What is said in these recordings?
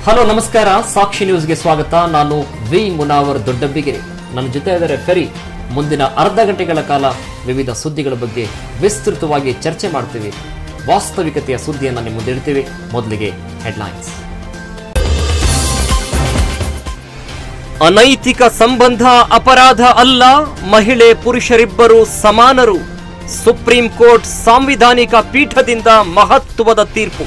hello ನಮಸ್ಕಾರ ಸಾಕ್ಷಿ ನ್ಯೂಸ್ಗೆ ಸ್ವಾಗತ ನಾನು ವಿ ಮುನಾವರ್ ದೊಡ್ಡಬ್ಬಿಗಿರಿ ನನ್ನ ಜೊತೆ ಇದ್ದಾರೆ ಫೆರಿ ಮುಂದಿನ ಅರ್ಧ ಗಂಟೆಗಳ ಕಾಲ ವಿವಿಧ ಸುದ್ದಿಗಳ ಬಗ್ಗೆ ವಿಸ್ತೃತವಾಗಿ ಚರ್ಚೆ ಮಾಡ್ತೀವಿ ವಾಸ್ತವಿಕತೆಯ ಸುದ್ದಿಯನ್ನು ನಿಮ್ಮ ಮುಂದೆ ಇಡ್ತೀವಿ ಮೊದಲಿಗೆ ಹೆಡ್ಲೈನ್ಸ್ ಅನೈತಿಕ ಸಂಬಂಧ ಅಪರಾಧ ಅಲ್ಲ ಮಹಿಳೆ ಪುರುಷರಿಬ್ಬರು ಸಮಾನರು ಸುಪ್ರೀಂ ಕೋರ್ಟ್ ಸಾಂವಿಧಾನಿಕ ಪೀಠದಿಂದ ಮಹತ್ವದ ತೀರ್ಪು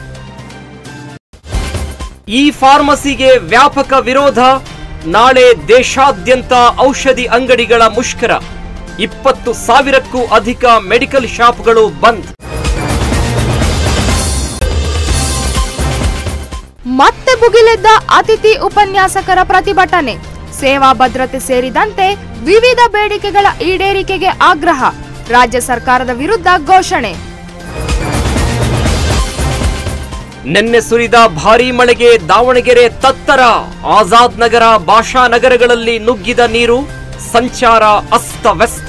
ಈ ಫಾರ್ಮಸಿಗೆ ವ್ಯಾಪಕ ವಿರೋಧ ನಾಳೆ ದೇಶಾದ್ಯಂತ ಔಷಧಿ ಅಂಗಡಿಗಳ ಮುಷ್ಕರ ಇಪ್ಪತ್ತು ಸಾವಿರಕ್ಕೂ ಅಧಿಕ ಮೆಡಿಕಲ್ ಶಾಪ್ಗಳು ಬಂದ್ ಮತ್ತೆ ಭುಗಿಲೆದ್ದ ಅತಿಥಿ ಉಪನ್ಯಾಸಕರ ಪ್ರತಿಭಟನೆ ಸೇವಾ ಭದ್ರತೆ ಸೇರಿದಂತೆ ವಿವಿಧ ಬೇಡಿಕೆಗಳ ಈಡೇರಿಕೆಗೆ ಆಗ್ರಹ ರಾಜ್ಯ ಸರ್ಕಾರದ ವಿರುದ್ಧ ಘೋಷಣೆ ನಿನ್ನೆ ಸುರಿದ ಭಾರೀ ಮಳೆಗೆ ದಾವಣಗೆರೆ ತತ್ತರ ಆಜಾದ್ ನಗರ ಭಾಷಾ ನಗರಗಳಲ್ಲಿ ನುಗ್ಗಿದ ನೀರು ಸಂಚಾರ ಅಸ್ತವ್ಯಸ್ತ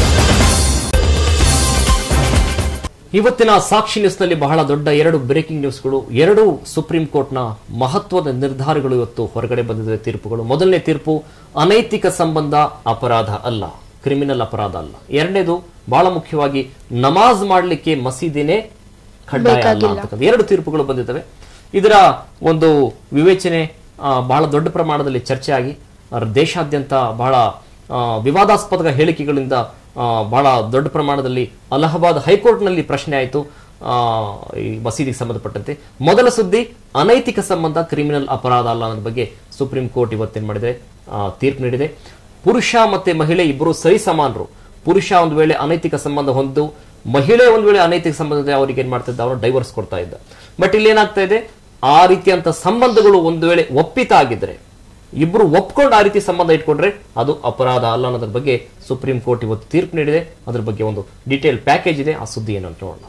ಇವತ್ತಿನ ಸಾಕ್ಷಿ ನ್ಯೂಸ್ನಲ್ಲಿ ಬಹಳ ದೊಡ್ಡ ಎರಡು ಬ್ರೇಕಿಂಗ್ ನ್ಯೂಸ್ಗಳು ಎರಡು ಸುಪ್ರೀಂ ಕೋರ್ಟ್ನ ಮಹತ್ವದ ನಿರ್ಧಾರಗಳು ಇವತ್ತು ಹೊರಗಡೆ ಬಂದಿದೆ ತೀರ್ಪುಗಳು ಮೊದಲನೇ ತೀರ್ಪು ಅನೈತಿಕ ಸಂಬಂಧ ಅಪರಾಧ ಅಲ್ಲ ಕ್ರಿಮಿನಲ್ ಅಪರಾಧ ಅಲ್ಲ ಎರಡನೇದು ಬಹಳ ಮುಖ್ಯವಾಗಿ ನಮಾಜ್ ಮಾಡಲಿಕ್ಕೆ ಮಸೀದಿನೇ ಕಡ್ಡಾಯ ಅಲ್ಲ ಅಂತಕ್ಕಂಥ ಎರಡು ತೀರ್ಪುಗಳು ಬಂದಿದ್ದಾವೆ ಇದರ ಒಂದು ವಿವೇಚನೆ ಆ, ಬಹಳ ದೊಡ್ಡ ಪ್ರಮಾಣದಲ್ಲಿ ಚರ್ಚೆ ಆಗಿ ಆ, ದೇಶಾದ್ಯಂತ ಬಹಳ ಆ, ವಿವಾದಾಸ್ಪದ ಹೇಳಿಕೆಗಳಿಂದ ಆ, ಬಹಳ ದೊಡ್ಡ ಪ್ರಮಾಣದಲ್ಲಿ ಅಲಹಾಬಾದ್ ಹೈಕೋರ್ಟ್ನಲ್ಲಿ ಪ್ರಶ್ನೆ ಆಯಿತು ಈ ಮಸೀದಿಗೆ ಸಂಬಂಧಪಟ್ಟಂತೆ ಮೊದಲ ಸುದ್ದಿ ಅನೈತಿಕ ಸಂಬಂಧ ಕ್ರಿಮಿನಲ್ ಅಪರಾಧ ಅಲ್ಲ ಅನ್ನೋದ್ರ ಬಗ್ಗೆ ಸುಪ್ರೀಂ ಕೋರ್ಟ್ ಇವತ್ತೇನು ಮಾಡಿದೆ ಆ, ತೀರ್ಪು ನೀಡಿದೆ ಪುರುಷ ಮತ್ತೆ ಮಹಿಳೆ ಇಬ್ಬರು ಸರಿ ಸಮಾನರು ಪುರುಷ ಒಂದು ವೇಳೆ ಅನೈತಿಕ ಸಂಬಂಧ ಹೊಂದು ಮಹಿಳೆ ಒಂದು ವೇಳೆ ಅನೈತಿಕ ಸಂಬಂಧ ಅವರಿಗೆ ಏನ್ ಮಾಡ್ತಿದ್ದ ಅವರು ಡೈವರ್ಸ್ ಕೊಡ್ತಾ ಇದ್ದ ಬಟ್ ಇಲ್ಲಿ ಏನಾಗ್ತಾ ಇದೆ ಆ ರೀತಿಯಂತ ಸಂಬಂಧಗಳು ಒಂದು ವೇಳೆ ಒಪ್ಪಿತ ಆಗಿದ್ರೆ ಇಬ್ರು ಒಪ್ಕೊಂಡು ಆ ರೀತಿ ಸಂಬಂಧ ಇಟ್ಕೊಂಡ್ರೆ ಅದು ಅಪರಾಧ ಅಲ್ಲ ಅನ್ನೋದ್ರ ಬಗ್ಗೆ ಸುಪ್ರೀಂ ಕೋರ್ಟ್ ಇವತ್ತು ತೀರ್ಪು ನೀಡಿದೆ ಅದ್ರ ಬಗ್ಗೆ ಒಂದು ಡೀಟೇಲ್ ಪ್ಯಾಕೇಜ್ ಇದೆ ಆ ಸುದ್ದಿ ಏನು ಅಂತ ನೋಡೋಣ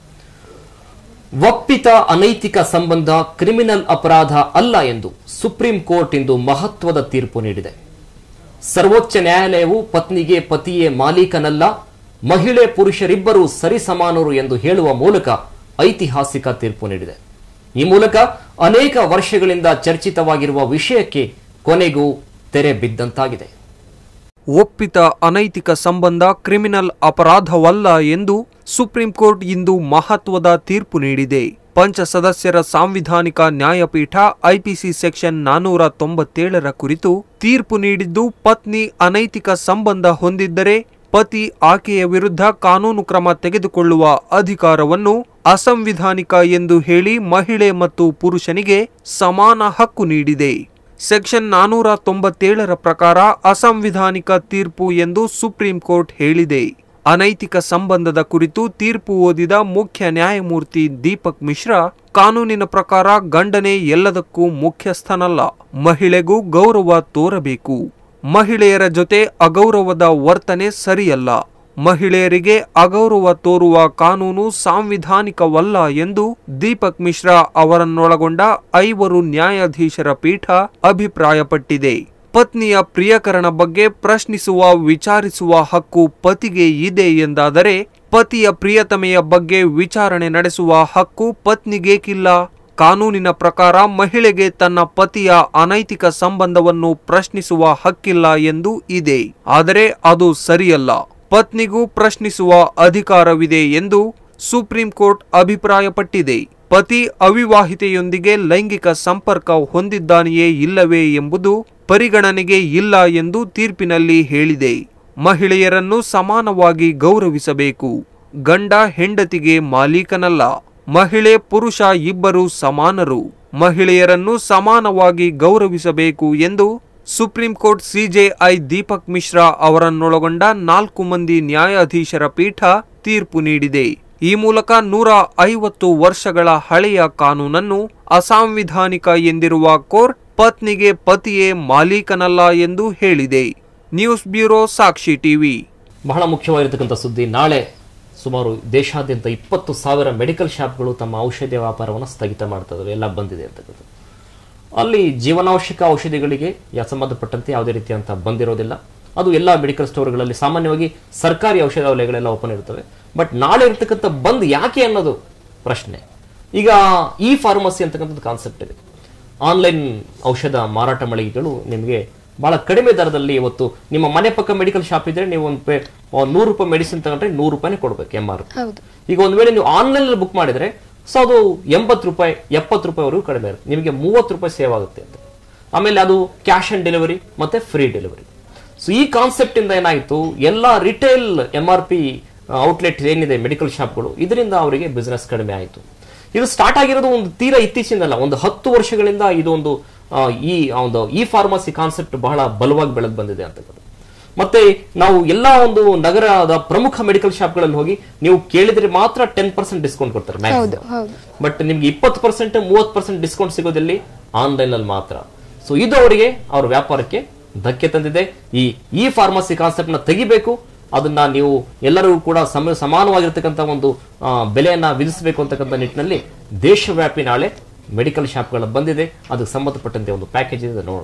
ಒಪ್ಪಿತ ಅನೈತಿಕ ಸಂಬಂಧ ಕ್ರಿಮಿನಲ್ ಅಪರಾಧ ಅಲ್ಲ ಎಂದು ಸುಪ್ರೀಂ ಕೋರ್ಟ್ ಇಂದು ಮಹತ್ವದ ತೀರ್ಪು ನೀಡಿದೆ ಸರ್ವೋಚ್ಚ ನ್ಯಾಯಾಲಯವು ಪತ್ನಿಗೆ ಪತಿಯೇ ಮಾಲೀಕನಲ್ಲ ಮಹಿಳೆ ಪುರುಷರಿಬ್ಬರೂ ಸರಿಸಮಾನರು ಎಂದು ಹೇಳುವ ಮೂಲಕ ಐತಿಹಾಸಿಕ ತೀರ್ಪು ನೀಡಿದೆ ಈ ಮೂಲಕ ಅನೇಕ ವರ್ಷಗಳಿಂದ ಚರ್ಚಿತವಾಗಿರುವ ವಿಷಯಕ್ಕೆ ಕೊನೆಗೂ ತೆರೆ ಬಿದ್ದಂತಾಗಿದೆ ಒಪ್ಪಿತ ಅನೈತಿಕ ಸಂಬಂಧ ಕ್ರಿಮಿನಲ್ ಅಪರಾಧವಲ್ಲ ಎಂದು ಸುಪ್ರೀಂ ಕೋರ್ಟ್ ಇಂದು ಮಹತ್ವದ ತೀರ್ಪು ನೀಡಿದೆ ಪಂಚ ಸದಸ್ಯರ ಸಾಂವಿಧಾನಿಕ ನ್ಯಾಯಪೀಠ ಐಪಿಸಿ ಸೆಕ್ಷನ್ ನಾನೂರ ತೊಂಬತ್ತೇಳರ ಕುರಿತು ತೀರ್ಪು ನೀಡಿದ್ದು ಪತ್ನಿ ಅನೈತಿಕ ಸಂಬಂಧ ಹೊಂದಿದ್ದರೆ ಪತಿ ಆಕೆಯ ವಿರುದ್ಧ ಕಾನೂನು ಕ್ರಮ ತೆಗೆದುಕೊಳ್ಳುವ ಅಧಿಕಾರವನ್ನು ಅಸಂವಿಧಾನಿಕ ಎಂದು ಹೇಳಿ ಮಹಿಳೆ ಮತ್ತು ಪುರುಷನಿಗೆ ಸಮಾನ ಹಕ್ಕು ನೀಡಿದೆ ಸೆಕ್ಷನ್ ನಾನೂರ ತೊಂಬತ್ತೇಳರ ಪ್ರಕಾರ ಅಸಂವಿಧಾನಿಕ ತೀರ್ಪು ಎಂದು ಸುಪ್ರೀಂ ಕೋರ್ಟ್ ಹೇಳಿದೆ ಅನೈತಿಕ ಸಂಬಂಧದ ಕುರಿತು ತೀರ್ಪು ಓದಿದ ಮುಖ್ಯ ನ್ಯಾಯಮೂರ್ತಿ ದೀಪಕ್ ಮಿಶ್ರಾ ಕಾನೂನಿನ ಪ್ರಕಾರ ಗಂಡನೇ ಎಲ್ಲದಕ್ಕೂ ಮುಖ್ಯಸ್ಥನಲ್ಲ ಮಹಿಳೆಗೂ ಗೌರವ ತೋರಬೇಕು ಮಹಿಳೆಯರ ಜೊತೆ ಅಗೌರವದ ವರ್ತನೆ ಸರಿಯಲ್ಲ ಮಹಿಳೆಯರಿಗೆ ಅಗೌರವ ತೋರುವ ಕಾನೂನು ಸಾಂವಿಧಾನಿಕವಲ್ಲ ಎಂದು ದೀಪಕ್ ಮಿಶ್ರಾ ಅವರನ್ನೊಳಗೊಂಡ ಐವರು ನ್ಯಾಯಾಧೀಶರ ಪೀಠ ಅಭಿಪ್ರಾಯಪಟ್ಟಿದೆ ಪತ್ನಿಯ ಪ್ರಿಯಕರಣ ಬಗ್ಗೆ ಪ್ರಶ್ನಿಸುವ ವಿಚಾರಿಸುವ ಹಕ್ಕು ಪತಿಗೆ ಇದೆ ಎಂದಾದರೆ ಪತಿಯ ಪ್ರಿಯತಮೆಯ ಬಗ್ಗೆ ವಿಚಾರಣೆ ನಡೆಸುವ ಹಕ್ಕು ಪತ್ನಿಗೇಕಿಲ್ಲ ಕಾನೂನಿನ ಪ್ರಕಾರ ಮಹಿಳೆಗೆ ತನ್ನ ಪತಿಯ ಅನೈತಿಕ ಸಂಬಂಧವನ್ನು ಪ್ರಶ್ನಿಸುವ ಹಕ್ಕಿಲ್ಲ ಎಂದು ಇದೆ ಆದರೆ ಅದು ಸರಿಯಲ್ಲ ಪತ್ನಿಗೂ ಪ್ರಶ್ನಿಸುವ ಅಧಿಕಾರವಿದೆ ಎಂದು ಸುಪ್ರೀಂ ಕೋರ್ಟ್ ಅಭಿಪ್ರಾಯಪಟ್ಟಿದೆ ಪತಿ ಅವಿವಾಹಿತೆಯೊಂದಿಗೆ ಲೈಂಗಿಕ ಸಂಪರ್ಕ ಹೊಂದಿದ್ದಾನೆಯೇ ಇಲ್ಲವೇ ಎಂಬುದು ಪರಿಗಣನೆಗೆ ಇಲ್ಲ ಎಂದು ತೀರ್ಪಿನಲ್ಲಿ ಹೇಳಿದೆ ಮಹಿಳೆಯರನ್ನು ಸಮಾನವಾಗಿ ಗೌರವಿಸಬೇಕು ಗಂಡ ಹೆಂಡತಿಗೆ ಮಾಲೀಕನಲ್ಲ ಮಹಿಳೆ ಪುರುಷ ಇಬ್ಬರು ಸಮಾನರು ಮಹಿಳೆಯರನ್ನು ಸಮಾನವಾಗಿ ಗೌರವಿಸಬೇಕು ಎಂದು supreme court CJI Deepak Mishra ಅವರನ್ನೊಳಗೊಂಡ ನಾಲ್ಕು ಮಂದಿ ನ್ಯಾಯಾಧೀಶರ ಪೀಠ ತೀರ್ಪು ನೀಡಿದೆ ಈ ಮೂಲಕ ನೂರ ಐವತ್ತು ವರ್ಷಗಳ ಹಳೆಯ ಕಾನೂನನ್ನು ಅಸಾಂವಿಧಾನಿಕ ಎಂದಿರುವ ಕೋರ್ಟ್ ಪತ್ನಿಗೆ ಪತಿಯೇ ಮಾಲೀಕನಲ್ಲ ಎಂದು ಹೇಳಿದೆ ನ್ಯೂಸ್ ಬ್ಯೂರೋ ಸಾಕ್ಷಿ ಟಿವಿ ಬಹಳ ಮುಖ್ಯವಾಗಿರ್ತಕ್ಕಂಥ ಸುದ್ದಿ ನಾಳೆ ಸುಮಾರು ದೇಶಾದ್ಯಂತ ಇಪ್ಪತ್ತು ಸಾವಿರ ಮೆಡಿಕಲ್ ಶಾಪ್ಗಳು ತಮ್ಮ ಔಷಧಿಯ ವ್ಯಾಪಾರವನ್ನು ಸ್ಥಗಿತ ಮಾಡ್ತಾ ಇದಾವೆ ಎಲ್ಲ ಬಂದಿದೆ ಅಂತಕ್ಕಂಥದ್ದು ಅಲ್ಲಿ ಜೀವನಾವಶ್ಯಕ ಔಷಧಿಗಳಿಗೆ ಯಾ- ಸಂಬಂಧಪಟ್ಟಂತೆ ಯಾವುದೇ ರೀತಿಯಂತ ಬಂದಿರೋದಿಲ್ಲ ಅದು ಎಲ್ಲ ಮೆಡಿಕಲ್ ಸ್ಟೋರ್ಗಳಲ್ಲಿ ಸಾಮಾನ್ಯವಾಗಿ ಸರ್ಕಾರಿ ಔಷಧಾಲಯಗಳೆಲ್ಲ ಓಪನ್ ಇರ್ತವೆ ಬಟ್ ನಾಳೆ ಇರ್ತಕ್ಕಂಥ ಬಂದ್ ಯಾಕೆ ಅನ್ನೋದು ಪ್ರಶ್ನೆ ಈಗ ಇ ಫಾರ್ಮಸಿ ಅಂತಕ್ಕಂಥದ್ದು ಕಾನ್ಸೆಪ್ಟ್ ಇದೆ ಆನ್ಲೈನ್ ಔಷಧ ಮಾರಾಟ ಮಳಿಗೆಗಳು ನಿಮಗೆ ಬಹಳ ಕಡಿಮೆ ದರದಲ್ಲಿ ಇವತ್ತು ನಿಮ್ಮ ಮನೆ ಪಕ್ಕ ಮೆಡಿಕಲ್ ಶಾಪ್ ಇದ್ರೆ ನೀವು ಒಂದು ಪೇ ನೂರು ರೂಪಾಯಿ ಮೆಡಿಸಿನ್ ತಗೊಂಡ್ರೆ ನೂರು ರೂಪಾಯಿನೇ ಕೊಡ್ಬೇಕು ಎಂ ಆರ್ ಹೌದು ಈಗ ಒಂದ್ ವೇಳೆ ನೀವು ಆನ್ಲೈನ್ ಅಲ್ಲಿ ಬುಕ್ ಮಾಡಿದ್ರೆ ಸೊ ಅದು ಎಂಬತ್ತು ರೂಪಾಯಿ ಎಪ್ಪತ್ತು ರೂಪಾಯಿವರೆಗೂ ಕಡಿಮೆ ಇರುತ್ತೆ ನಿಮಗೆ ಮೂವತ್ತು ರೂಪಾಯಿ ಸೇವ್ ಆಗುತ್ತೆ ಅಂತ ಆಮೇಲೆ ಅದು ಕ್ಯಾಶ್ ಆನ್ ಡೆಲಿವರಿ ಮತ್ತೆ ಫ್ರೀ ಡೆಲಿವರಿ ಸೊ ಈ ಕಾನ್ಸೆಪ್ಟ್ ಇಂದ ಏನಾಯ್ತು ಎಲ್ಲ retail M R P outlet ಏನಿದೆ ಮೆಡಿಕಲ್ ಶಾಪ್ಗಳು ಇದರಿಂದ ಅವರಿಗೆ ಬಿಸ್ನೆಸ್ ಕಡಿಮೆ ಆಯಿತು ಇದು ಸ್ಟಾರ್ಟ್ ಆಗಿರೋದು ಒಂದು ತೀರಾ ಇತ್ತೀಚಿಂದಲ್ಲ ಒಂದು ಹತ್ತು ವರ್ಷಗಳಿಂದ ಇದು ಒಂದು ಆ, ಈ ಒಂದು ಈ ಫಾರ್ಮಸಿ ಕಾನ್ಸೆಪ್ಟ್ ಬಹಳ ಬಲವಾಗಿ ಬೆಳೆದು ಬಂದಿದೆ ಅಂತಕ್ಕಂಥದ್ದು ಮತ್ತೆ ನಾವು ಎಲ್ಲಾ ಒಂದು ನಗರದ ಪ್ರಮುಖ ಮೆಡಿಕಲ್ ಶಾಪ್ಗಳಲ್ಲಿ ಹೋಗಿ ನೀವು ಕೇಳಿದ್ರೆ ಮಾತ್ರ ಟೆನ್ ಪರ್ಸೆಂಟ್ ಡಿಸ್ಕೌಂಟ್ ಕೊಡ್ತಾರೆ ಹೌದು ಹೌದು ಬಟ್ ನಿಮ್ಗೆ ಇಪ್ಪತ್ತು ಪರ್ಸೆಂಟ್ ಮೂವತ್ತು ಪರ್ಸೆಂಟ್ ಡಿಸ್ಕೌಂಟ್ ಸಿಗೋದಲ್ಲಿ ಆನ್ಲೈನ್ ಅಲ್ಲಿ ಮಾತ್ರ ಸೊ ಇದು ಅವರಿಗೆ ಅವ್ರ ವ್ಯಾಪಾರಕ್ಕೆ ಧಕ್ಕೆ ತಂದಿದೆ ಈ ಈ ಫಾರ್ಮಸಿ ಕಾನ್ಸೆಪ್ಟ್ ನ ತೆಗಿಬೇಕು ಅದನ್ನ ನೀವು ಎಲ್ಲರಿಗೂ ಕೂಡ ಸಮ ಸಮಾನವಾಗಿರ್ತಕ್ಕಂಥ ಒಂದು ಆ, ಬೆಲೆಯನ್ನ ವಿಧಿಸಬೇಕು ಅಂತಕ್ಕಂಥ ನಿಟ್ಟಿನಲ್ಲಿ ದೇಶವ್ಯಾಪಿ ನಾಳೆ ಮೆಡಿಕಲ್ ಶಾಪ್ಗಳ ಬಂದಿದೆ ಅದಕ್ಕೆ ಸಂಬಂಧಪಟ್ಟಂತೆ ಒಂದು ಪ್ಯಾಕೇಜ್ ಇದೆ ನೋಡೋಣ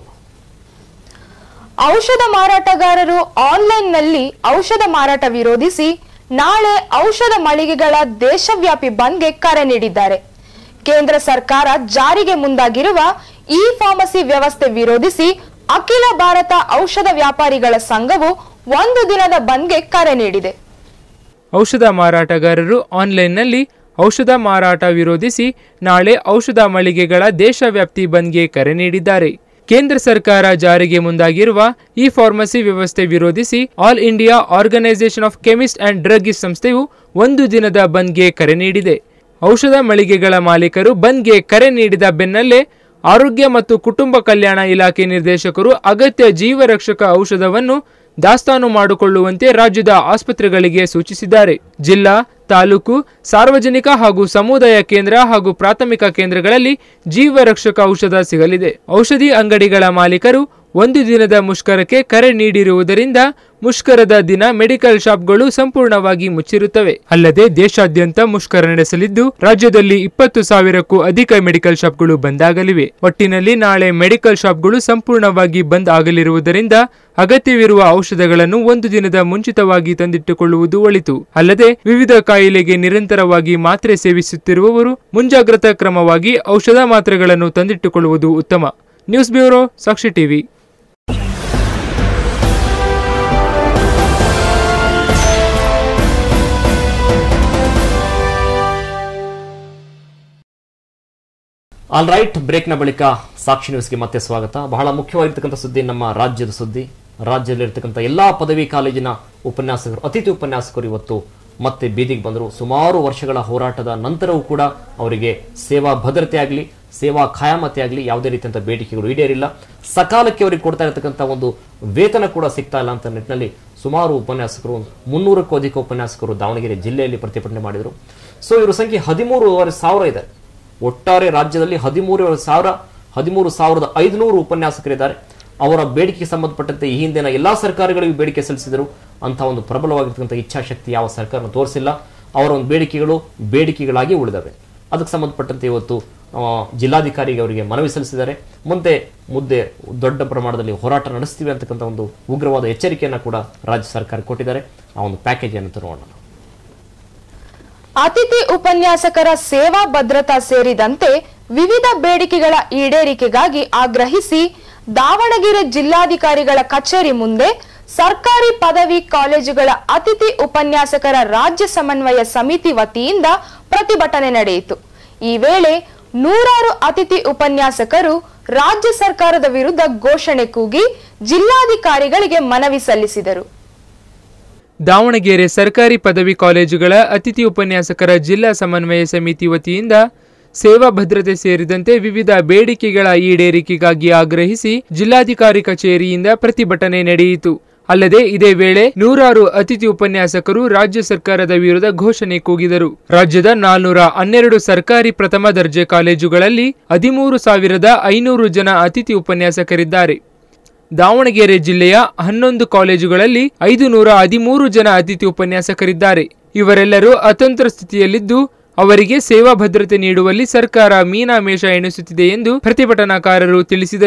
ಔಷಧ ಮಾರಾಟಗಾರರು ಆನ್ಲೈನ್ನಲ್ಲಿ ಔಷಧ ಮಾರಾಟ ವಿರೋಧಿಸಿ ನಾಳೆ ಔಷಧ ಮಳಿಗೆಗಳ ದೇಶವ್ಯಾಪಿ ಬಂದ್ಗೆ ಕರೆ ನೀಡಿದ್ದಾರೆ ಕೇಂದ್ರ ಸರ್ಕಾರ ಜಾರಿಗೆ ಮುಂದಾಗಿರುವ ಇ ಫಾರ್ಮಸಿ ವ್ಯವಸ್ಥೆ ವಿರೋಧಿಸಿ ಅಖಿಲ ಭಾರತ ಔಷಧ ವ್ಯಾಪಾರಿಗಳ ಸಂಘವು ಒಂದು ದಿನದ ಬಂದ್ಗೆ ಕರೆ ನೀಡಿದೆ ಔಷಧ ಮಾರಾಟಗಾರರು ಆನ್ಲೈನ್ನಲ್ಲಿ ಔಷಧ ಮಾರಾಟ ವಿರೋಧಿಸಿ ನಾಳೆ ಔಷಧ ಮಳಿಗೆಗಳ ದೇಶವ್ಯಾಪ್ತಿ ಬಂದ್ಗೆ ಕರೆ ನೀಡಿದ್ದಾರೆ ಕೇಂದ್ರ ಸರ್ಕಾರ ಜಾರಿಗೆ ಮುಂದಾಗಿರುವ ಇ ಫಾರ್ಮಸಿ ವ್ಯವಸ್ಥೆ ವಿರೋಧಿಸಿ all India organisation of chemist and druggist ಸಂಸ್ಥೆಯು ಒಂದು ದಿನದ ಬಂದ್ಗೆ ಕರೆ ನೀಡಿದೆ ಔಷಧ ಮಳಿಗೆಗಳ ಮಾಲೀಕರು ಬಂದ್ಗೆ ಕರೆ ನೀಡಿದ ಬೆನ್ನಲ್ಲೇ ಆರೋಗ್ಯ ಮತ್ತು ಕುಟುಂಬ ಕಲ್ಯಾಣ ಇಲಾಖೆ ನಿರ್ದೇಶಕರು ಅಗತ್ಯ ಜೀವರಕ್ಷಕ ಔಷಧವನ್ನು ದಾಸ್ತಾನು ಮಾಡಿಕೊಳ್ಳುವಂತೆ ರಾಜ್ಯದ ಆಸ್ಪತ್ರೆಗಳಿಗೆ ಸೂಚಿಸಿದ್ದಾರೆ ಜಿಲ್ಲಾ ತಾಲೂಕು ಸಾರ್ವಜನಿಕ ಹಾಗೂ ಸಮುದಾಯ ಕೇಂದ್ರ ಹಾಗೂ ಪ್ರಾಥಮಿಕ ಕೇಂದ್ರಗಳಲ್ಲಿ ಜೀವರಕ್ಷಕ ಔಷಧ ಸಿಗಲಿದೆ ಔಷಧಿ ಅಂಗಡಿಗಳ ಮಾಲೀಕರು ಒಂದು ದಿನದ ಮುಷ್ಕರಕ್ಕೆ ಕರೆ ನೀಡಿರುವುದರಿಂದ ಮುಷ್ಕರದ ದಿನ ಮೆಡಿಕಲ್ ಶಾಪ್ಗಳು ಸಂಪೂರ್ಣವಾಗಿ ಮುಚ್ಚಿರುತ್ತವೆ ಅಲ್ಲದೆ ದೇಶಾದ್ಯಂತ ಮುಷ್ಕರ ನಡೆಸಲಿದ್ದು ರಾಜ್ಯದಲ್ಲಿ ಇಪ್ಪತ್ತು ಸಾವಿರಕ್ಕೂ ಅಧಿಕ ಮೆಡಿಕಲ್ ಶಾಪ್ಗಳು ಬಂದ್ ಆಗಲಿವೆ ಒಟ್ಟಿನಲ್ಲಿ ನಾಳೆ ಮೆಡಿಕಲ್ ಶಾಪ್ಗಳು ಸಂಪೂರ್ಣವಾಗಿ ಬಂದ್ ಆಗಲಿರುವುದರಿಂದ ಅಗತ್ಯವಿರುವ ಔಷಧಗಳನ್ನು ಒಂದು ದಿನದ ಮುಂಚಿತವಾಗಿ ತಂದಿಟ್ಟುಕೊಳ್ಳುವುದು ಒಳಿತು ಅಲ್ಲದೆ ವಿವಿಧ ಕಾಯಿಲೆಗೆ ನಿರಂತರವಾಗಿ ಮಾತ್ರೆ ಸೇವಿಸುತ್ತಿರುವವರು ಮುಂಜಾಗ್ರತಾ ಕ್ರಮವಾಗಿ ಔಷಧ ಮಾತ್ರೆಗಳನ್ನು ತಂದಿಟ್ಟುಕೊಳ್ಳುವುದು ಉತ್ತಮ news bureau Sakshi TV all right ಬ್ರೇಕ್ನ ಬಳಿಕ ಸಾಕ್ಷಿ ನ್ಯೂಸ್ಗೆ ಮತ್ತೆ ಸ್ವಾಗತ ಬಹಳ ಮುಖ್ಯವಾಗಿರ್ತಕ್ಕಂಥ ಸುದ್ದಿ ನಮ್ಮ ರಾಜ್ಯದ ಸುದ್ದಿ ರಾಜ್ಯದಲ್ಲಿರ್ತಕ್ಕಂಥ ಎಲ್ಲಾ ಪದವಿ ಕಾಲೇಜಿನ ಉಪನ್ಯಾಸಕರು ಅತಿಥಿ ಉಪನ್ಯಾಸಕರು ಇವತ್ತು ಮತ್ತೆ ಬೀದಿಗೆ ಬಂದರು ಸುಮಾರು ವರ್ಷಗಳ ಹೋರಾಟದ ನಂತರವೂ ಕೂಡ ಅವರಿಗೆ ಸೇವಾ ಭದ್ರತೆ ಆಗಲಿ ಸೇವಾ ಖಾಯಮತೆ ಆಗಲಿ ಯಾವುದೇ ರೀತಿಯಂತ ಬೇಡಿಕೆಗಳು ಈಡೇರಿಲ್ಲ ಸಕಾಲಕ್ಕೆ ಅವರಿಗೆ ಕೊಡ್ತಾ ಇರತಕ್ಕಂಥ ಒಂದು ವೇತನ ಕೂಡ ಸಿಗ್ತಾ ಇಲ್ಲ ಅಂತ ನಿಟ್ಟಿನಲ್ಲಿ ಸುಮಾರು ಉಪನ್ಯಾಸಕರು ಮುನ್ನೂರಕ್ಕೂ ಅಧಿಕ ಉಪನ್ಯಾಸಕರು ದಾವಣಗೆರೆ ಜಿಲ್ಲೆಯಲ್ಲಿ ಪ್ರತಿಭಟನೆ ಮಾಡಿದರು ಸೊ ಇವರು ಸಂಖ್ಯೆ ಹದಿಮೂರುವರೆ ಸಾವಿರ ಇದೆ ಒಟ್ಟಾರೆ ರಾಜ್ಯದಲ್ಲಿ ಹದಿಮೂರು ಸಾವಿರ ಹದಿಮೂರು ಸಾವಿರದ ಐದುನೂರು ಉಪನ್ಯಾಸಕರಿದ್ದಾರೆ ಅವರ ಬೇಡಿಕೆಗೆ ಸಂಬಂಧಪಟ್ಟಂತೆ ಈ ಹಿಂದಿನ ಎಲ್ಲಾ ಸರ್ಕಾರಗಳಿಗೂ ಬೇಡಿಕೆ ಸಲ್ಲಿಸಿದರು ಅಂತ ಒಂದು ಪ್ರಬಲವಾಗಿರ್ತಕ್ಕಂಥ ಇಚ್ಛಾಶಕ್ತಿ ಯಾವ ಸರ್ಕಾರ ತೋರಿಸಿಲ್ಲ ಅವರ ಒಂದು ಬೇಡಿಕೆಗಳು ಬೇಡಿಕೆಗಳಾಗಿ ಉಳಿದವೆ ಅದಕ್ಕೆ ಸಂಬಂಧಪಟ್ಟಂತೆ ಇವತ್ತು ಆ, ಜಿಲ್ಲಾಧಿಕಾರಿಗೆ ಅವರಿಗೆ ಮನವಿ ಸಲ್ಲಿಸಿದ್ದಾರೆ ಮುಂದೆ ಮುದ್ದೆ ದೊಡ್ಡ ಪ್ರಮಾಣದಲ್ಲಿ ಹೋರಾಟ ನಡೆಸ್ತೀವಿ ಅಂತಕ್ಕಂಥ ಒಂದು ಉಗ್ರವಾದ ಎಚ್ಚರಿಕೆಯನ್ನು ಕೂಡ ರಾಜ್ಯ ಸರ್ಕಾರ ಕೊಟ್ಟಿದ್ದಾರೆ ಆ ಒಂದು ಪ್ಯಾಕೇಜ್ ಅನ್ನು ನೋಡೋಣ ಅತಿಥಿ ಉಪನ್ಯಾಸಕರ ಸೇವಾ ಭದ್ರತಾ ಸೇರಿದಂತೆ ವಿವಿಧ ಬೇಡಿಕೆಗಳ ಈಡೇರಿಕೆಗಾಗಿ ಆಗ್ರಹಿಸಿ ದಾವಣಗೆರೆ ಜಿಲ್ಲಾಧಿಕಾರಿಗಳ ಕಚೇರಿ ಮುಂದೆ ಸರ್ಕಾರಿ ಪದವಿ ಕಾಲೇಜುಗಳ ಅತಿಥಿ ಉಪನ್ಯಾಸಕರ ರಾಜ್ಯ ಸಮನ್ವಯ ಸಮಿತಿ ವತಿಯಿಂದ ಪ್ರತಿಭಟನೆ ನಡೆಯಿತು ಈ ವೇಳೆ ನೂರಾರು ಅತಿಥಿ ಉಪನ್ಯಾಸಕರು ರಾಜ್ಯ ಸರ್ಕಾರದ ವಿರುದ್ಧ ಘೋಷಣೆ ಕೂಗಿ ಜಿಲ್ಲಾಧಿಕಾರಿಗಳಿಗೆ ಮನವಿ ಸಲ್ಲಿಸಿದರು ದಾವಣಗೆರೆ ಸರ್ಕಾರಿ ಪದವಿ ಕಾಲೇಜುಗಳ ಅತಿಥಿ ಉಪನ್ಯಾಸಕರ ಜಿಲ್ಲಾ ಸಮನ್ವಯ ಸಮಿತಿ ವತಿಯಿಂದ ಸೇವಾ ಭದ್ರತೆ ಸೇರಿದಂತೆ ವಿವಿಧ ಬೇಡಿಕೆಗಳ ಈಡೇರಿಕೆಗಾಗಿ ಆಗ್ರಹಿಸಿ ಜಿಲ್ಲಾಧಿಕಾರಿ ಕಚೇರಿಯಿಂದ ಪ್ರತಿಭಟನೆ ನಡೆಯಿತು ಅಲ್ಲದೆ ಇದೇ ವೇಳೆ ನೂರಾರು ಅತಿಥಿ ಉಪನ್ಯಾಸಕರು ರಾಜ್ಯ ಸರ್ಕಾರದ ವಿರುದ್ಧ ಘೋಷಣೆ ಕೂಗಿದರು ರಾಜ್ಯದ ನಾಲ್ನೂರ ಹನ್ನೆರಡು ಸರ್ಕಾರಿ ಪ್ರಥಮ ದರ್ಜೆ ಕಾಲೇಜುಗಳಲ್ಲಿ ಹದಿಮೂರು ಸಾವಿರದ ಐನೂರು ಜನ ಅತಿಥಿ ಉಪನ್ಯಾಸಕರಿದ್ದಾರೆ ದಾವಣಗೆರೆ ಜಿಲ್ಲೆಯ ಹನ್ನೊಂದು ಕಾಲೇಜುಗಳಲ್ಲಿ ಐದು ನೂರ ಹದಿಮೂರು ಜನ ಅತಿಥಿ ಉಪನ್ಯಾಸಕರಿದ್ದಾರೆ ಇವರೆಲ್ಲರೂ ಅತಂತ್ರ ಸ್ಥಿತಿಯಲ್ಲಿದ್ದು ಅವರಿಗೆ ಸೇವಾ ಭದ್ರತೆ ನೀಡುವಲ್ಲಿ ಸರ್ಕಾರ ಮೀನಾಮೇಷ ಎಣಿಸುತ್ತಿದೆ ಎಂದು ಪ್ರತಿಭಟನಾಕಾರರು ತಿಳಿಸಿದರು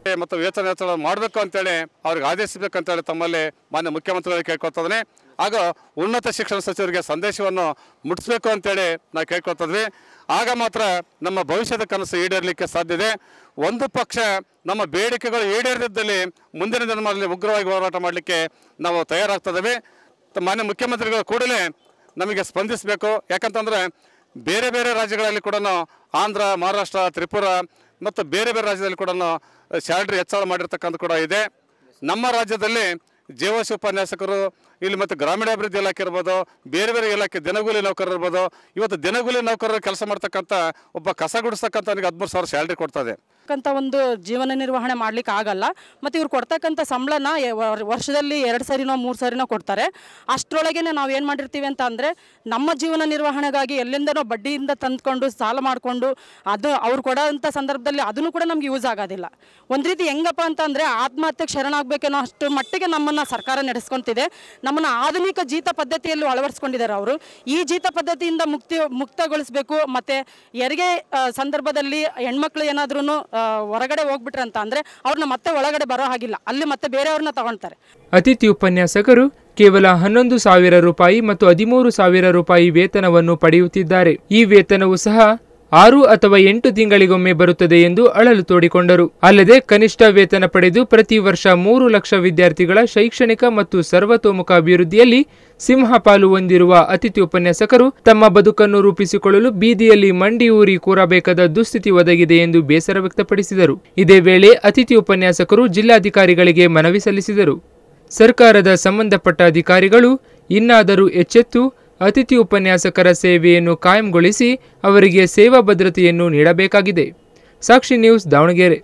ಮತ್ತು ವೇತನ ಹೆಚ್ಚಳ ಮಾಡಬೇಕು ಅಂತೇಳಿ ಅವ್ರಿಗೆ ಆದೇಶಿಸಬೇಕಂತೇಳಿ ತಮ್ಮಲ್ಲಿ ಮಾನ್ಯ ಮುಖ್ಯಮಂತ್ರಿಗಳಿಗೆ ಕೇಳ್ಕೊತಿದ್ದೀನಿ ಹಾಗೂ ಉನ್ನತ ಶಿಕ್ಷಣ ಸಚಿವರಿಗೆ ಸಂದೇಶವನ್ನು ಮುಟ್ಟಿಸ್ಬೇಕು ಅಂತೇಳಿ ನಾವು ಕೇಳ್ಕೊತಿದ್ವಿ ಆಗ ಮಾತ್ರ ನಮ್ಮ ಭವಿಷ್ಯದ ಕನಸು ಈಡೇರಲಿಕ್ಕೆ ಸಾಧ್ಯ ಇದೆ ಒಂದು ಪಕ್ಷ ನಮ್ಮ ಬೇಡಿಕೆಗಳು ಈಡೇರದಿದ್ದಲ್ಲಿ ಮುಂದಿನ ದಿನಮಾನದಲ್ಲಿ ಉಗ್ರವಾಗಿ ಹೋರಾಟ ಮಾಡಲಿಕ್ಕೆ ನಾವು ತಯಾರಾಗ್ತಿದ್ದೇವೆ ತ- ಮಾನ್ಯ ಮುಖ್ಯಮಂತ್ರಿಗಳು ಕೂಡಲೇ ನಮಗೆ ಸ್ಪಂದಿಸಬೇಕು ಯಾಕಂತಂದರೆ ಬೇರೆ ಬೇರೆ ರಾಜ್ಯಗಳಲ್ಲಿ ಕೂಡ ಆಂಧ್ರ ಮಹಾರಾಷ್ಟ್ರ ತ್ರಿಪುರ ಮತ್ತು ಬೇರೆ ಬೇರೆ ರಾಜ್ಯದಲ್ಲಿ ಕೂಡ ಸ್ಯಾಲ್ರಿ ಹೆಚ್ಚಳ ಮಾಡಿರ್ತಕ್ಕಂಥ ಕೂಡ ಇದೆ ನಮ್ಮ ರಾಜ್ಯದಲ್ಲಿ ಜೀವಶ ಉಪನ್ಯಾಸಕರು ಇಲ್ಲಿ ಮತ್ತು ಗ್ರಾಮೀಣಾಭಿವೃದ್ಧಿ ಇಲಾಖೆ ಇರ್ಬೋದು ಬೇರೆ ಬೇರೆ ಇಲಾಖೆ ದಿನಗೂಲಿ ನೌಕರರು ಇರ್ಬೋದು ಇವತ್ತು ದಿನಗೂಲಿ ನೌಕರರು ಕೆಲಸ ಮಾಡ್ತಕ್ಕಂಥ ಒಬ್ಬ ಕಸ ಗುಡಿಸ್ತಕ್ಕಂಥವನಿಗೆ ಹದಿಮೂರು ಸಾವಿರ ಸ್ಯಾಲ್ರಿ ಕೊಡ್ತದೆ ಅಂತಕ್ಕಂಥ ಒಂದು ಜೀವನ ನಿರ್ವಹಣೆ ಮಾಡ್ಲಿಕ್ಕೆ ಆಗಲ್ಲ ಮತ್ತು ಇವ್ರು ಕೊಡ್ತಕ್ಕಂಥ ಸಂಬಳನ ಎ- ವರ್- ವರ್ಷದಲ್ಲಿ ಎರಡು ಸರಿನೋ ಮೂರು ಸರಿನೋ ಕೊಡ್ತಾರೆ ಅಷ್ಟರೊಳಗೆ ನಾವು ಏನು ಮಾಡಿರ್ತೀವಿ ಅಂತ ಅಂದರೆ ನಮ್ಮ ಜೀವನ ನಿರ್ವಹಣೆಗಾಗಿ ಎಲ್ಲಿಂದನೋ ಬಡ್ಡಿಯಿಂದ ತಂದ್ಕೊಂಡು ಸಾಲ ಮಾಡಿಕೊಂಡು ಅದು ಅವ್ರು ಕೊಡೋಂಥ ಸಂದರ್ಭದಲ್ಲಿ ಅದನ್ನು ಕೂಡ ನಮ್ಗೆ ಯೂಸ್ ಆಗೋದಿಲ್ಲ ಒಂದು ರೀತಿ ಹೆಂಗಪ್ಪ ಅಂತಂದರೆ ಆತ್ಮಹತ್ಯೆಗೆ ಶರಣಾಗಬೇಕೇನೋ ಅಷ್ಟು ಮಟ್ಟಿಗೆ ನಮ್ಮನ್ನು ಸರ್ಕಾರ ನಡೆಸ್ಕೊಂತಿದೆ ನಮ್ಮನ್ನು ಆಧುನಿಕ ಜೀತ ಪದ್ಧತಿಯಲ್ಲಿ ಅಳವಡಿಸ್ಕೊಂಡಿದ್ದಾರೆ ಅವರು ಈ ಜೀತ ಪದ್ಧತಿಯಿಂದ ಮುಕ್ತಿ ಮುಕ್ತಗೊಳಿಸಬೇಕು ಮತ್ತು ಹೆರಿಗೆ ಆ, ಸಂದರ್ಭದಲ್ಲಿ ಹೆಣ್ಮಕ್ಳು ಏನಾದ್ರೂ ಹೊರಗಡೆ ಹೋಗ್ಬಿಟ್ರೆ ಅಂತ ಅಂದರೆ ಅವ್ರನ್ನ ಮತ್ತೆ ಒಳಗಡೆ ಬರೋ ಹಾಗಿಲ್ಲ ಅಲ್ಲಿ ಮತ್ತೆ ಬೇರೆಯವ್ರನ್ನ ತಗೊಳ್ತಾರೆ ಅತಿಥಿ ಉಪನ್ಯಾಸಕರು ಕೇವಲ ಹನ್ನೊಂದು ಸಾವಿರ ರೂಪಾಯಿ ಮತ್ತು ಹದಿಮೂರು ಸಾವಿರ ರೂಪಾಯಿ ವೇತನವನ್ನು ಪಡೆಯುತ್ತಿದ್ದಾರೆ ಈ ವೇತನವು ಸಹ ಆರು ಅಥವಾ ಎಂಟು ತಿಂಗಳಿಗೊಮ್ಮೆ ಬರುತ್ತದೆ ಎಂದು ಅಳಲು ತೋಡಿಕೊಂಡರು ಅಲ್ಲದೆ ಕನಿಷ್ಠ ವೇತನ ಪಡೆದು ಪ್ರತಿ ವರ್ಷ ಮೂರು ಲಕ್ಷ ವಿದ್ಯಾರ್ಥಿಗಳ ಶೈಕ್ಷಣಿಕ ಮತ್ತು ಸರ್ವತೋಮುಖ ಅಭಿವೃದ್ಧಿಯಲ್ಲಿ ಸಿಂಹಪಾಲು ಹೊಂದಿರುವ ಅತಿಥಿ ಉಪನ್ಯಾಸಕರು ತಮ್ಮ ಬದುಕನ್ನು ರೂಪಿಸಿಕೊಳ್ಳಲು ಬೀದಿಯಲ್ಲಿ ಮಂಡಿ ಊರಿ ಕೂರಬೇಕಾದ ದುಸ್ಥಿತಿ ಒದಗಿದೆ ಎಂದು ಬೇಸರ ವ್ಯಕ್ತಪಡಿಸಿದರು ಇದೇ ವೇಳೆ ಅತಿಥಿ ಉಪನ್ಯಾಸಕರು ಜಿಲ್ಲಾಧಿಕಾರಿಗಳಿಗೆ ಮನವಿ ಸಲ್ಲಿಸಿದರು ಸರ್ಕಾರದ ಸಂಬಂಧಪಟ್ಟ ಅಧಿಕಾರಿಗಳು ಇನ್ನಾದರೂ ಎಚ್ಚೆತ್ತು ಅತಿಥಿ ಉಪನ್ಯಾಸಕರ ಸೇವೆಯನ್ನು ಕಾಯಂಗೊಳಿಸಿ ಅವರಿಗೆ ಸೇವಾ ಭದ್ರತೆಯನ್ನು ನೀಡಬೇಕಾಗಿದೆ ಸಾಕ್ಷಿ ನ್ಯೂಸ್ ದಾವಣಗೆರೆ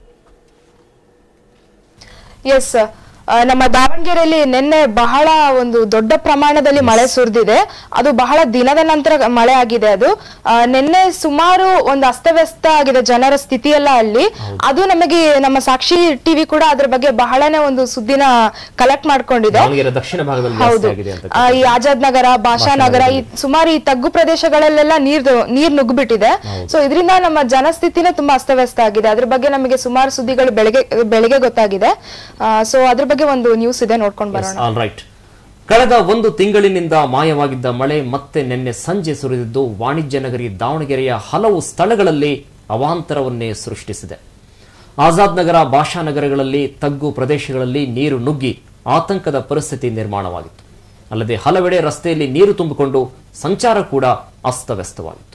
ಎಸ್ ನಮ್ಮ ದಾವಣಗೆರೆಯಲ್ಲಿ ನಿನ್ನೆ ಬಹಳ ಒಂದು ದೊಡ್ಡ ಪ್ರಮಾಣದಲ್ಲಿ ಮಳೆ ಸುರಿದಿದೆ ಅದು ಬಹಳ ದಿನದ ನಂತರ ಮಳೆ ಆಗಿದೆ ಅದು ಆ, ನಿನ್ನೆ ಸುಮಾರು ಒಂದು ಅಸ್ತವ್ಯಸ್ತ ಆಗಿದೆ ಜನರ ಸ್ಥಿತಿ ಎಲ್ಲ ಅಲ್ಲಿ ಅದು ನಮಗೆ ನಮ್ಮ ಸಾಕ್ಷಿ ಟಿವಿ ಕೂಡ ಅದ್ರ ಬಗ್ಗೆ ಬಹಳನೇ ಒಂದು ಸುದ್ದಿನ ಕಲೆಕ್ಟ್ ಮಾಡ್ಕೊಂಡಿದೆ ದಾವಣಗೆರೆ ದಕ್ಷಿಣ ಭಾಗದಲ್ಲಿ ಜಾಸ್ತಿ ಹೌದು ಆಗಿದೆ ಅಂತ ಆ, ಈ ಆಜಾದ್ ನಗರ ಭಾಷಾನಗರ ಈ ಸುಮಾರು ಈ ತಗ್ಗು ಪ್ರದೇಶಗಳಲ್ಲೆಲ್ಲ ನೀರ್ ನೀರ್ ನುಗ್ಗಿಬಿಟ್ಟಿದೆ ಸೊ ಇದರಿಂದ ನಮ್ಮ ಜನಸ್ಥಿತಿನೇ ತುಂಬಾ ಅಸ್ತವ್ಯಸ್ತ ಆಗಿದೆ ಅದ್ರ ಬಗ್ಗೆ ನಮಗೆ ಸುಮಾರು ಸುದ್ದಿಗಳು ಬೆಳಗ್ಗೆ ಬೆಳಿಗ್ಗೆ ಗೊತ್ತಾಗಿದೆ ಸೊ ಅದ್ರ ಬಗ್ಗೆ ಒಂದು ನ್ಯೂಸ್ ಇದೆ ನೋಡ್ಕೊಂಡು ಬರೋಣ ಆಲ್ ರೈಟ್ ಕಳೆದ ಒಂದು ತಿಂಗಳಿನಿಂದ ಮಾಯವಾಗಿದ್ದ ಮಳೆ ಮತ್ತೆ ನಿನ್ನೆ ಸಂಜೆ ಸುರಿದಿದ್ದು ವಾಣಿಜ್ಯ ನಗರಿ ದಾವಣಗೆರೆಯ ಹಲವು ಸ್ಥಳಗಳಲ್ಲಿ ಅವಾಂತರವನ್ನೇ ಸೃಷ್ಟಿಸಿದೆ ಆಜಾದ್ ನಗರ ಭಾಷಾನಗರಗಳಲ್ಲಿ ತಗ್ಗು ಪ್ರದೇಶಗಳಲ್ಲಿ ನೀರು ನುಗ್ಗಿ ಆತಂಕದ ಪರಿಸ್ಥಿತಿ ನಿರ್ಮಾಣವಾಗಿತ್ತು ಅಲ್ಲದೆ ಹಲವೆಡೆ ರಸ್ತೆಯಲ್ಲಿ ನೀರು ತುಂಬಿಕೊಂಡು ಸಂಚಾರ ಕೂಡ ಅಸ್ತವ್ಯಸ್ತವಾಗಿತ್ತು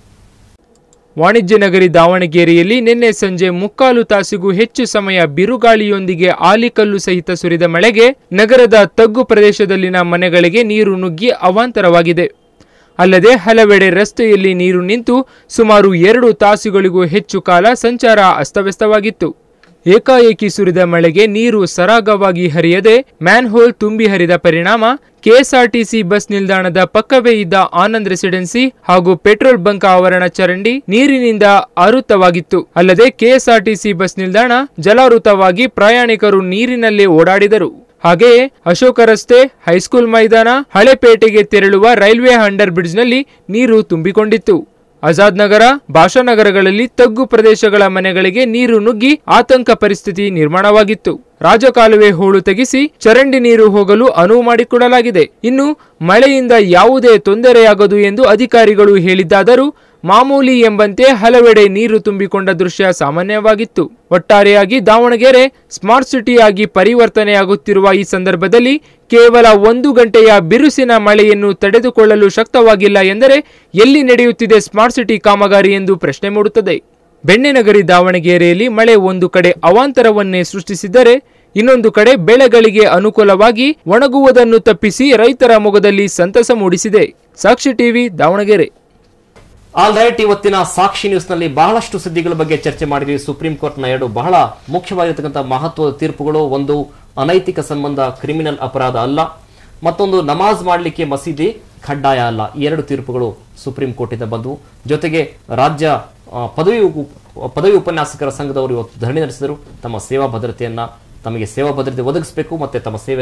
ವಾಣಿಜ್ಯ ನಗರಿ ದಾವಣಗೆರೆಯಲ್ಲಿ ನಿನ್ನೆ ಸಂಜೆ ಮುಕ್ಕಾಲು ತಾಸಿಗೂ ಹೆಚ್ಚು ಸಮಯ ಬಿರುಗಾಳಿಯೊಂದಿಗೆ ಆಲಿಕಲ್ಲು ಸಹಿತ ಸುರಿದ ಮಳೆಗೆ ನಗರದ ತಗ್ಗು ಪ್ರದೇಶದಲ್ಲಿನ ಮನೆಗಳಿಗೆ ನೀರು ನುಗ್ಗಿ ಅವಾಂತರವಾಗಿದೆ ಅಲ್ಲದೆ ಹಲವೆಡೆ ರಸ್ತೆಯಲ್ಲಿ ನೀರು ನಿಂತು ಸುಮಾರು ಎರಡು ತಾಸುಗಳಿಗೂ ಹೆಚ್ಚು ಕಾಲ ಸಂಚಾರ ಅಸ್ತವ್ಯಸ್ತವಾಗಿತ್ತು ಏಕಾಏಕಿ ಸುರಿದ ಮಳೆಗೆ ನೀರು ಸರಾಗವಾಗಿ ಹರಿಯದೆ ಮ್ಯಾನ್ಹೋಲ್ ತುಂಬಿ ಹರಿದ ಪರಿಣಾಮ ಕೆಎಸ್ಆರ್ಟಿಸಿ ಬಸ್ ನಿಲ್ದಾಣದ ಪಕ್ಕವೇ ಇದ್ದ ಆನಂದ್ ರೆಸಿಡೆನ್ಸಿ ಹಾಗೂ ಪೆಟ್ರೋಲ್ ಬಂಕ್ ಆವರಣ ಚರಂಡಿ ನೀರಿನಿಂದ ಆವೃತವಾಗಿತ್ತು ಅಲ್ಲದೆ ಕೆಎಸ್ಆರ್ಟಿಸಿ ಬಸ್ ನಿಲ್ದಾಣ ಜಲಾವೃತವಾಗಿ ಪ್ರಯಾಣಿಕರು ನೀರಿನಲ್ಲೇ ಓಡಾಡಿದರು ಹಾಗೆಯೇ ಅಶೋಕ ರಸ್ತೆ ಹೈಸ್ಕೂಲ್ ಮೈದಾನ ಹಳೆಪೇಟೆಗೆ ತೆರಳುವ ರೈಲ್ವೆ ಅಂಡರ್ ಬ್ರಿಡ್ಜ್ನಲ್ಲಿ ನೀರು ತುಂಬಿಕೊಂಡಿತ್ತು ಆಜಾದ್ ನಗರ ಭಾಷಾನಗರಗಳಲ್ಲಿ ತಗ್ಗು ಪ್ರದೇಶಗಳ ಮನೆಗಳಿಗೆ ನೀರು ನುಗ್ಗಿ ಆತಂಕ ಪರಿಸ್ಥಿತಿ ನಿರ್ಮಾಣವಾಗಿತ್ತು ರಾಜಕಾಲುವೆ ಹೂಳು ತೆಗೆಸಿ ಚರಂಡಿ ನೀರು ಹೋಗಲು ಅನುವು ಮಾಡಿಕೊಡಲಾಗಿದೆ ಇನ್ನು ಮಳೆಯಿಂದ ಯಾವುದೇ ತೊಂದರೆಯಾಗದು ಎಂದು ಅಧಿಕಾರಿಗಳು ಹೇಳಿದ್ದಾದರೂ ಮಾಮೂಲಿ ಎಂಬಂತೆ ಹಲವೆಡೆ ನೀರು ತುಂಬಿಕೊಂಡ ದೃಶ್ಯ ಸಾಮಾನ್ಯವಾಗಿತ್ತು ಒಟ್ಟಾರೆಯಾಗಿ ದಾವಣಗೆರೆ ಸ್ಮಾರ್ಟ್ ಸಿಟಿಯಾಗಿ ಪರಿವರ್ತನೆಯಾಗುತ್ತಿರುವ ಈ ಸಂದರ್ಭದಲ್ಲಿ ಕೇವಲ ಒಂದು ಗಂಟೆಯ ಬಿರುಸಿನ ಮಳೆಯನ್ನು ತಡೆದುಕೊಳ್ಳಲು ಶಕ್ತವಾಗಿಲ್ಲ ಎಂದರೆ ಎಲ್ಲಿ ನಡೆಯುತ್ತಿದೆ ಸ್ಮಾರ್ಟ್ ಸಿಟಿ ಕಾಮಗಾರಿ ಎಂದು ಪ್ರಶ್ನೆ ಮೂಡುತ್ತದೆ ಬೆಣ್ಣೆನಗರಿ ದಾವಣಗೆರೆಯಲ್ಲಿ ಮಳೆ ಒಂದು ಕಡೆ ಅವಾಂತರವನ್ನೇ ಸೃಷ್ಟಿಸಿದರೆ ಇನ್ನೊಂದು ಕಡೆ ಬೆಳೆಗಳಿಗೆ ಅನುಕೂಲವಾಗಿ ಒಣಗುವುದನ್ನು ತಪ್ಪಿಸಿ ರೈತರ ಮೊಗದಲ್ಲಿ ಸಂತಸ ಮೂಡಿಸಿದೆ Sakshi TV Davanagere all right ಇವತ್ತಿನ ಸಾಕ್ಷಿ ನ್ಯೂಸ್ ನಲ್ಲಿ ಬಹಳಷ್ಟು ಸುದ್ದಿಗಳ ಬಗ್ಗೆ ಚರ್ಚೆ ಮಾಡಿದ್ವಿ ಸುಪ್ರೀಂ ಕೋರ್ಟ್ ನ ಎರಡು ಬಹಳ ಮುಖ್ಯವಾಗಿರತಕ್ಕಂಥ ಮಹತ್ವದ ತೀರ್ಪುಗಳು ಒಂದು ಅನೈತಿಕ ಸಂಬಂಧ ಕ್ರಿಮಿನಲ್ ಅಪರಾಧ ಅಲ್ಲ ಮತ್ತೊಂದು ನಮಾಜ್ ಮಾಡಲಿಕ್ಕೆ ಮಸೀದಿ ಕಡ್ಡಾಯ ಅಲ್ಲ ಈ ಎರಡು ತೀರ್ಪುಗಳು ಸುಪ್ರೀಂ ಕೋರ್ಟಿಂದ ಬಂದವು ಜೊತೆಗೆ ರಾಜ್ಯ ಆ, ಪದವಿ ಉಪ- ಪದವಿ ಉಪನ್ಯಾಸಕರ ಸಂಘದವರು ಇವತ್ತು ಧರಣಿ ನಡೆಸಿದರು ತಮ್ಮ ಸೇವಾ ಭದ್ರತೆಯನ್ನ ತಮಗೆ ಸೇವಾ ಭದ್ರತೆ ಒದಗಿಸಬೇಕು ಮತ್ತೆ ತಮ್ಮ ಸೇವೆಯನ್ನ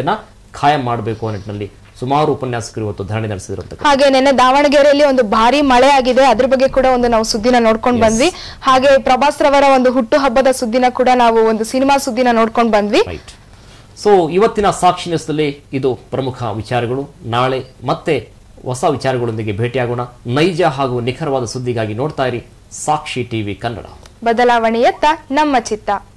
ಖಾಯಂ ಮಾಡಬೇಕು ಅನ್ನೋ ನಿಟ್ಟಿನಲ್ಲಿ ಸುಮಾರು ಉಪನ್ಯಾಸಕರು ಇವತ್ತು ಧರಣಿ ನಡೆಸಿದಿರುವಂತ ಹಾಗೆ ನಿನ್ನೆ ದಾವಣಗೆರೆಯಲ್ಲಿ ಒಂದು ಭಾರಿ ಮಳೆ ಆಗಿದೆ ಅದ್ರ ಬಗ್ಗೆ ಕೂಡ ಒಂದು ನಾವು ಸುದ್ದಿನ ನೋಡ್ಕೊಂಡ್ ಬಂದ್ವಿ ಹಾಗೆ ಪ್ರಭಾಸ್ ರವರ ಒಂದು ಹುಟ್ಟು ಹಬ್ಬದ ಸುದ್ದಿನ ಕೂಡ ನಾವು ಒಂದು ಸಿನಿಮಾ ಸುದ್ದಿನ ನೋಡ್ಕೊಂಡ್ ಬಂದ್ವಿ ರೈಟ್ ಸೊ ಇವತ್ತಿನ ಸಾಕ್ಷಿ ನ್ಯೂಸ್ನಲ್ಲಿ ಇದು ಪ್ರಮುಖ ವಿಚಾರಗಳು ನಾಳೆ ಮತ್ತೆ ಹೊಸ ವಿಚಾರಗಳೊಂದಿಗೆ ಭೇಟಿಯಾಗೋಣ ನೈಜ ಹಾಗೂ ನಿಖರವಾದ ಸುದ್ದಿಗಾಗಿ ನೋಡ್ತಾ ಇರಿ ಸಾಕ್ಷಿ ಟಿವಿ ಕನ್ನಡ ಬದಲಾವಣೆಯತ್ತ ನಮ್ಮ ಚಿತ್ತ